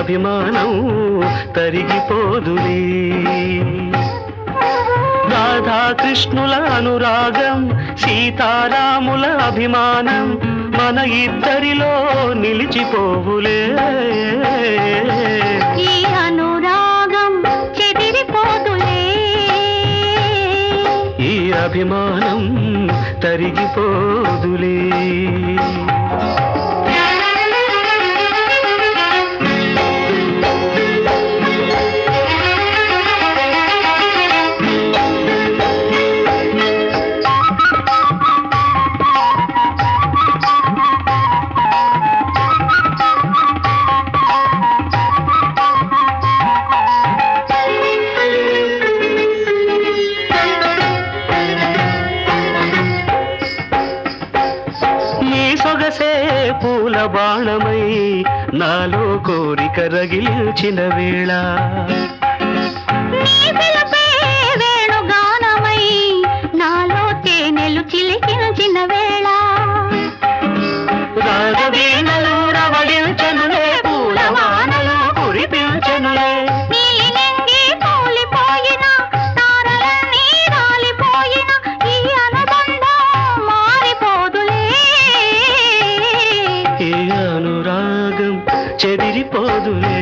అభిమానం తరిగిపోదులే రాధాకృష్ణుల అనురాగం సీతారాముల అభిమానం మన ఇద్దరిలో నిలిచిపోవులే ఈ అనురాగం చెదిరిపోదులే ఈ అభిమానం తరిగిపోదులే నీ సొగసే పూల బాణమై నాలో కోరిక రగిల్చిన వేళ నీ పిలుపే వేణుగానమై నాలో తేనెలు చిలికించిన వేళ రాగవీణలు రవళించనులే పూల వానలు కురిపించనులే నీలి నింగి కూలిపోయిన తారలన్నీ రాలిపోయిన ఈ అనుబంధం మారిపోదులే ఈ అనురాగం చెదిరిపోదులే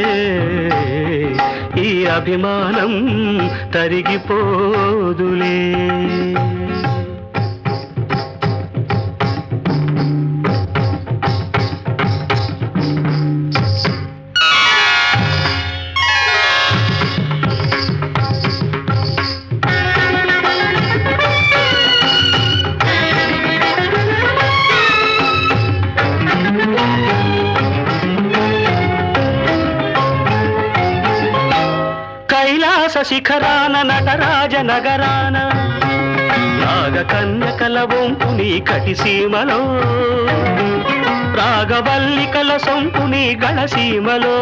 ఈ అభిమానం తరిగిపోదులే కైలాస శిఖరాన నటరాజ నగరాన నాగ కన్యకల వంపు నీ కటిసీమలో రాగవల్లికల సొంపు నీ గళసీమలో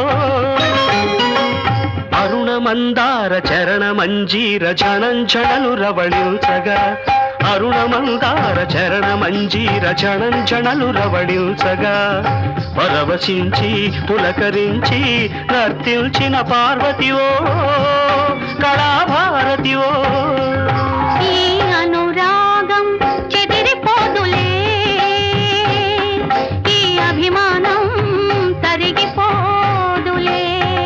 అరుణ మందార చరణ మంజీర ఝణంఝణలు రవళించగా అరుణ మందార చరణ మంజీర ఝణంఝణలు రవళించగా పరవశించి పులకరించి నర్తించిన పార్వతివో కళాభారతివో ఈ అనురాగం చెదిరిపోదులే ఈ అభిమానం తరిగిపోదులే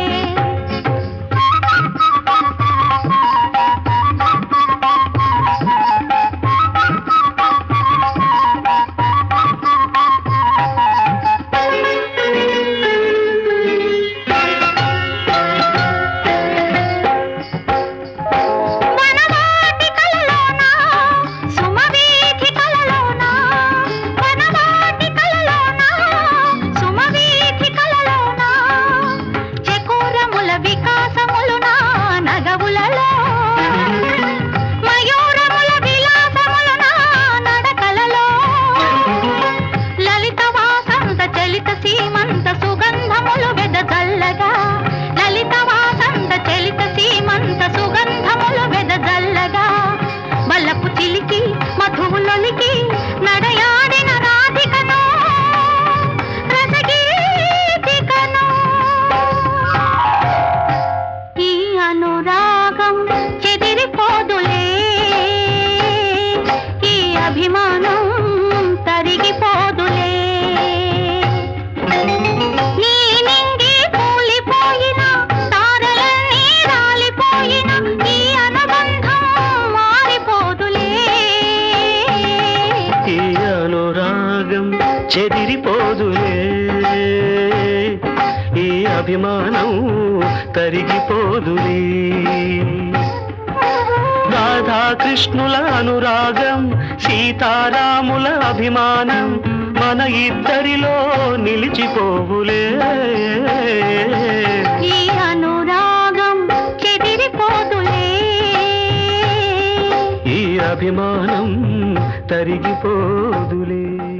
వనవాటి కలలోన సుమవీథి కలలోన వనవాటి కలలోన సుమవీథి కలలోన చకోరముల వికాసములున నగవులలో మయూరముల విలాసములున నడకలలో లలిత వాసంత చలిత సీమంత సుగంధములు వెదజల్లగా లలిత వాసంత చలిత సీమంత సుగంధములు వెదజల్లగా బల్లపు చిలికి మధువులొలికి నడయాడిన రాధికను రసగీతికను ఈ అనురాగం చెదిరిపోదులే ఈ అభిమానం తరిగిపోదులే నీలి నింగి కూలిపోయిన తారలన్నీ రాలిపోయిన ఈ అనుబంధం మారిపోదులే ఈ అనురాగం చెదిరిపోదులే ఈ అభిమానం తరిగిపోదులే రాధాకృష్ణుల అనురాగం సీతారాముల అభిమానం మన ఇద్దరిలో నిలిచిపోవులే ఈ అనురాగం చెదిరిపోదులే ఈ అభిమానం తరిగిపోదులే